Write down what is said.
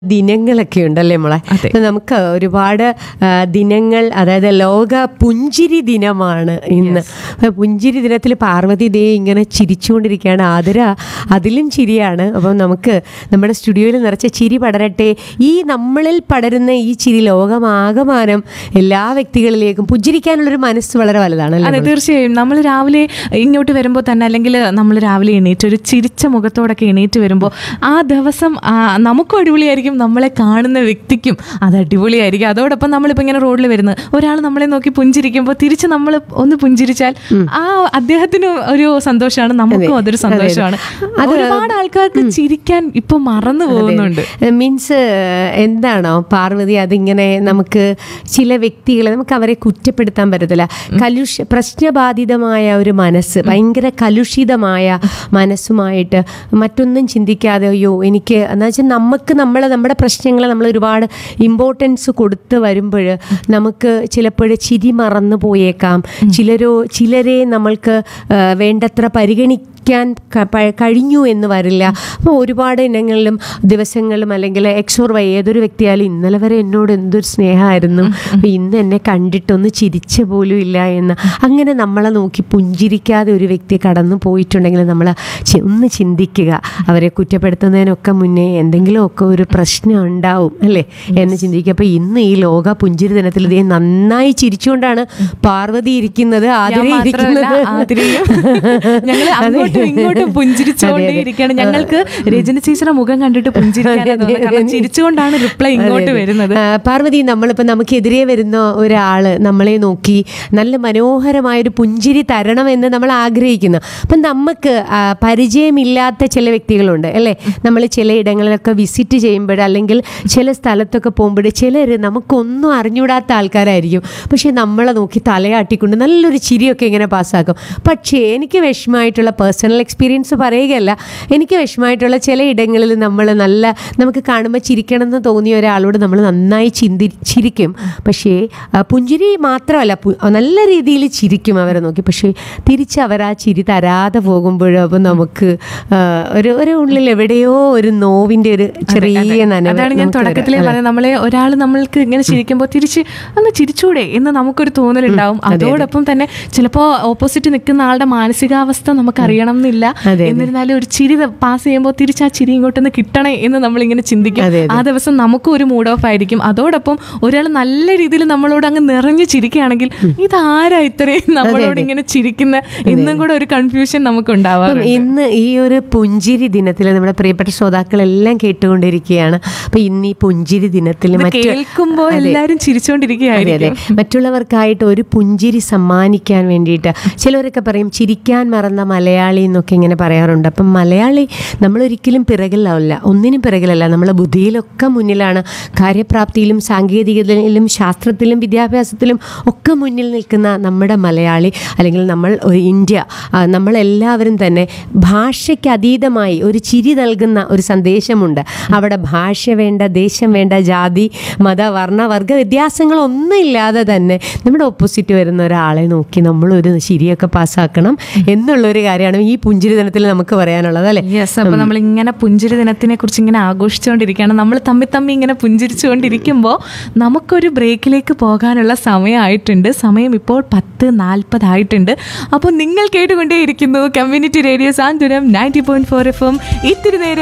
ദിനങ്ങളൊക്കെ ഉണ്ടല്ലേ മോളെ അതെ. അപ്പൊ നമുക്ക് ഒരുപാട് ആ, ദിനങ്ങൾ അതായത് ലോക പുഞ്ചിരി ദിനമാണ് ഇന്ന് അപ്പൊ പുഞ്ചിരി ദിനത്തിൽ പാർവതി ദേ ഇങ്ങനെ ചിരിച്ചുകൊണ്ടിരിക്കുകയാണ് ആതിര അതിലും ചിരിയാണ് അപ്പം നമുക്ക് നമ്മുടെ സ്റ്റുഡിയോയിൽ നിറച്ച ചിരി പടരട്ടെ ഈ നമ്മളിൽ പടരുന്ന ഈ ചിരി ലോകമാകമാനം എല്ലാ വ്യക്തികളിലേക്കും പുഞ്ചിരിക്കാനുള്ളൊരു മനസ്സ് വളരെ വലുതാണ് അതെ അല്ലേ തീർച്ചയായും നമ്മൾ രാവിലെ ഇങ്ങോട്ട് വരുമ്പോൾ തന്നെ അല്ലെങ്കിൽ നമ്മൾ രാവിലെ എണീറ്റ് ഒരു ചിരിച്ച മുഖത്തോടൊക്കെ എണീറ്റ് വരുമ്പോൾ ആ ദിവസം ആ, നമുക്കും അടിപൊളിയായിരിക്കും നമ്മളെ കാണുന്ന വ്യക്തിക്കും അത് അടിപൊളിയായിരിക്കും അതോടൊപ്പം നമ്മളിപ്പോൾ ഇങ്ങനെ റോഡിൽ വരുന്നത് ഒരാൾ നമ്മളെ നോക്കി പുഞ്ചിരിക്കുമ്പോൾ തിരിച്ച് നമ്മൾ ഒന്ന് പുഞ്ചിരിച്ചാൽ ആ അദ്ദേഹത്തിന് ഒരു സന്തോഷമാണ് നമുക്കും അതൊരു സന്തോഷമാണ് ഒരുപാട് ആൾക്കാർക്ക് ചിരിക്കാൻ ഇപ്പൊ മറന്നു പോകുന്നുണ്ട് മീൻസ് എന്താണോ പാർവതി അതിങ്ങനെ നമുക്ക് ചില വ്യക്തികളെ നമുക്ക് അവരെ കുറ്റപ്പെടുത്താൻ പറ്റത്തില്ല കലുഷ പ്രശ്നബാധിതമായ ഒരു മനസ്സ് ഭയങ്കര കലുഷിതമായ മനസ്സുമായിട്ട് മറ്റൊന്നും ചിന്തിക്കാതെ അയ്യോ എനിക്ക് എന്ന് വെച്ചാൽ നമുക്ക് നമ്മളെ നമ്മുടെ പ്രശ്നങ്ങളെ നമ്മൾ ഒരുപാട് ഇമ്പോർട്ടൻസ് കൊടുത്ത് വരുമ്പോൾ നമുക്ക് ചിലപ്പോൾ ചിരി മറന്നു പോയേക്കാം ചിലരോ ചിലരെ നമ്മൾക്ക് ആ, വേണ്ടത്ര പരിഗണിക്കാൻ ക- പ- കഴിഞ്ഞു എന്ന് വരില്ല അപ്പോൾ ഒരുപാട് ഇനങ്ങളിലും ദിവസങ്ങളിലും അല്ലെങ്കിൽ എക്സോർ വൈ ഏതൊരു വ്യക്തിയാലും ഇന്നലെ വരെ എന്നോട് എന്തൊരു സ്നേഹമായിരുന്നു അപ്പോൾ ഇന്ന് എന്നെ കണ്ടിട്ടൊന്ന് ചിരിച്ച പോലും ഇല്ല എന്ന് അങ്ങനെ നമ്മളെ നോക്കി പുഞ്ചിരിക്കാതെ ഒരു വ്യക്തി കടന്നു പോയിട്ടുണ്ടെങ്കിൽ നമ്മൾ ചി- ഒന്ന് ചിന്തിക്കുക അവരെ കുറ്റപ്പെടുത്തുന്നതിനൊക്കെ മുന്നേ എന്തെങ്കിലുമൊക്കെ ഒരു പ്രശ്നം ഉണ്ടാവും അല്ലേ എന്ന് ചിന്തിക്കുക അപ്പോൾ ഇന്ന് ഈ ലോക പുഞ്ചിരി ദിനത്തിൽ ഇതേ നന്നായി ചിരിച്ചുകൊണ്ടാണ് പാർവതി ഇരിക്കുന്നത് ഞാൻ ആതിര മാത്രമല്ല, ഇരിക്കുന്നത് ആതിരയും ഞങ്ങൾ അങ്ങോട്ടും ഇങ്ങോട്ടും പുഞ്ചിരിച്ചുകൊണ്ടേ ഇരിക്കുകയാണ് ഞങ്ങൾക്ക് രജനി ചേച്ചിയുടെ മുഖം കണ്ടിട്ട് പുഞ്ചിരിക്കാനാ തോന്നുന്നത്. കാരണം ചിരിച്ചുകൊണ്ടാണ് റിപ്ലൈ ഇങ്ങോട്ട് വരുന്നത് ആ, പാർവതി നമ്മളിപ്പോൾ നമുക്കെതിരെ വരുന്ന ഒരാള് നമ്മളെ നോക്കി നല്ല മനോഹരമായൊരു പുഞ്ചിരി തരണം എന്ന് നമ്മൾ ആഗ്രഹിക്കുന്നു അപ്പം നമുക്ക് ആ, പരിചയമില്ലാത്ത ചില വ്യക്തികളുണ്ട് അല്ലേ നമ്മൾ ചില ഇടങ്ങളിലൊക്കെ വിസിറ്റ് ചെയ്യുമ്പോൾ അല്ലെങ്കിൽ ചില സ്ഥലത്തൊക്കെ പോകുമ്പോൾ ചിലർ നമുക്കൊന്നും അറിഞ്ഞൂടാത്ത ആൾക്കാരായിരിക്കും പക്ഷേ നമ്മളെ നോക്കി തലയാട്ടിക്കൊണ്ട് നല്ലൊരു ചിരിയൊക്കെ ഇങ്ങനെ പാസ്സാക്കും പക്ഷേ എനിക്ക് വിഷമമായിട്ടുള്ള പേഴ്സണൽ എക്സ്പീരിയൻസ് പറയുകയല്ല എനിക്ക് വിഷമമായിട്ടുള്ള ചില ഇടങ്ങളിൽ നമ്മൾ നല്ല നമുക്ക് കാണുമ്പോൾ ചിരിക്കണം എന്ന് തോന്നിയ ഒരാളോട് നമ്മൾ നന്നായി ചിന്തി ചിരിക്കും പക്ഷേ ആ, പുഞ്ചിരി മാത്രമല്ല പു- നല്ല രീതിയിൽ ചിരിക്കും അവരെ നോക്കി പക്ഷേ തിരിച്ച് അവർ ആ ചിരി തരാതെ പോകുമ്പോഴും അപ്പം നമുക്ക് ആ, ഒരു ഒരു ഉള്ളിൽ എവിടെയോ ഒരു നോവിൻ്റെ ഒരു ചെറിയ നനവ് അതാണ് ഞാൻ നമുക്ക് വരും. തുടക്കത്തിലേ പറഞ്ഞത് നമ്മളെ ഒരാൾ നമ്മൾക്ക് ഇങ്ങനെ ചിരിക്കുമ്പോൾ തിരിച്ച് ഒന്ന് ചിരിച്ചൂടെ എന്ന് നമുക്കൊരു തോന്നലുണ്ടാവും അതോടൊപ്പം തന്നെ ചിലപ്പോൾ ഓപ്പോസിറ്റ് നിൽക്കുന്ന ആളുടെ മാനസികാവസ്ഥ നമുക്ക് അറിയണം എന്നില്ല അതെ. എന്നിരുന്നാലും ഒരു ചിരി പാസ് ചെയ്യുമ്പോൾ തിരിച്ച് ആ ചിരി ഇങ്ങോട്ടൊന്ന് കിട്ടണേ എന്ന് നമ്മളിങ്ങനെ ചിന്തിക്കും അതെ, ആ ദിവസം നമുക്കും ഒരു മൂഡ് ഓഫ് ആയിരിക്കും അതോടൊപ്പം ഒരാൾ നല്ല രീതിയിൽ നമ്മളോട് അങ്ങ് നിറഞ്ഞു ചിരിക്കുകയാണെങ്കിൽ ഇതാരാ ഇത്രയും നമ്മളോട് ഇങ്ങനെ ചിരിക്കുന്ന ഇന്നും കൂടെ ഒരു കൺഫ്യൂഷൻ നമുക്ക് അപ്പം ഉണ്ടാവാറുണ്ട് ഇന്ന് ഈ ഒരു പുഞ്ചിരി ദിനത്തിൽ നമ്മുടെ പ്രിയപ്പെട്ട ശ്രോതാക്കളെല്ലാം കേട്ടുകൊണ്ടിരിക്കുകയാണ് അപ്പൊ ഇന്ന് ഈ പുഞ്ചിരി ദിനത്തിൽ ഇത് മറ്റ് കേൾക്കുമ്പോൾ അതെ. എല്ലാരും അതെ ചിരിച്ചോണ്ടിരിക്കുകയായിരിക്കും അതെ മറ്റുള്ളവർക്കായിട്ട് ഒരു പുഞ്ചിരി സമ്മാനിക്കാൻ വേണ്ടിയിട്ട് ചിലവരൊക്കെ പറയും ചിരിക്കാൻ മറന്ന മലയാളി എന്നൊക്കെ ഇങ്ങനെ പറയാറുണ്ട് അപ്പം മലയാളി നമ്മളൊരിക്കലും പിറകിലാവില്ല ഒന്നിനും പിറകിലല്ല നമ്മളെ ബുദ്ധിയിലൊക്കെ മുന്നിലാണ് കാര്യപ്രാപ്തിയിലും സാങ്കേതികതയിലും ശാസ്ത്രത്തിലും വിദ്യാഭ്യാസത്തിലും ഒക്കെ മുന്നിൽ നിൽക്കുന്ന നമ്മുടെ മലയാളി അല്ലെങ്കിൽ നമ്മൾ ഒരു ഇന്ത്യ ആ, നമ്മളെല്ലാവരും തന്നെ ഭാഷയ്ക്ക് അതീതമായി ഒരു ചിരി നൽകുന്ന ഒരു സന്ദേശമുണ്ട് അവിടെ ഭാഷ വേണ്ട ദേശം വേണ്ട ജാതി മത വർണ്ണ വർഗ വ്യത്യാസങ്ങളൊന്നും ഇല്ലാതെ തന്നെ നമ്മുടെ ഓപ്പോസിറ്റ് വരുന്ന ഒരാളെ നോക്കി നമ്മളൊരു ചിരിയൊക്കെ പാസ്സാക്കണം എന്നുള്ളൊരു കാര്യമാണ് ഈ പുഞ്ചിരി ദിനത്തിൽ നമുക്ക് പറയാനുള്ളത് അല്ലേ യെസ് അപ്പൊ നമ്മൾ ഇങ്ങനെ പുഞ്ചിരി ദിനത്തിനെ കുറിച്ച് ഇങ്ങനെ ആഘോഷിച്ചുകൊണ്ടിരിക്കുകയാണ് നമ്മൾ തമ്മി തമ്മി ഇങ്ങനെ പുഞ്ചിരിച്ചുകൊണ്ടിരിക്കുമ്പോൾ നമുക്കൊരു ബ്രേക്കിലേക്ക് പോകാനുള്ള സമയമായിട്ടുണ്ട് സമയം ഇപ്പോൾ പത്ത് നാൽപ്പതായിട്ടുണ്ട് അപ്പോൾ നിങ്ങൾ കേട്ടുകൊണ്ടേയിരിക്കുന്നു community radio Santhwanam ninety point four F M ഇത്തിരി നേരം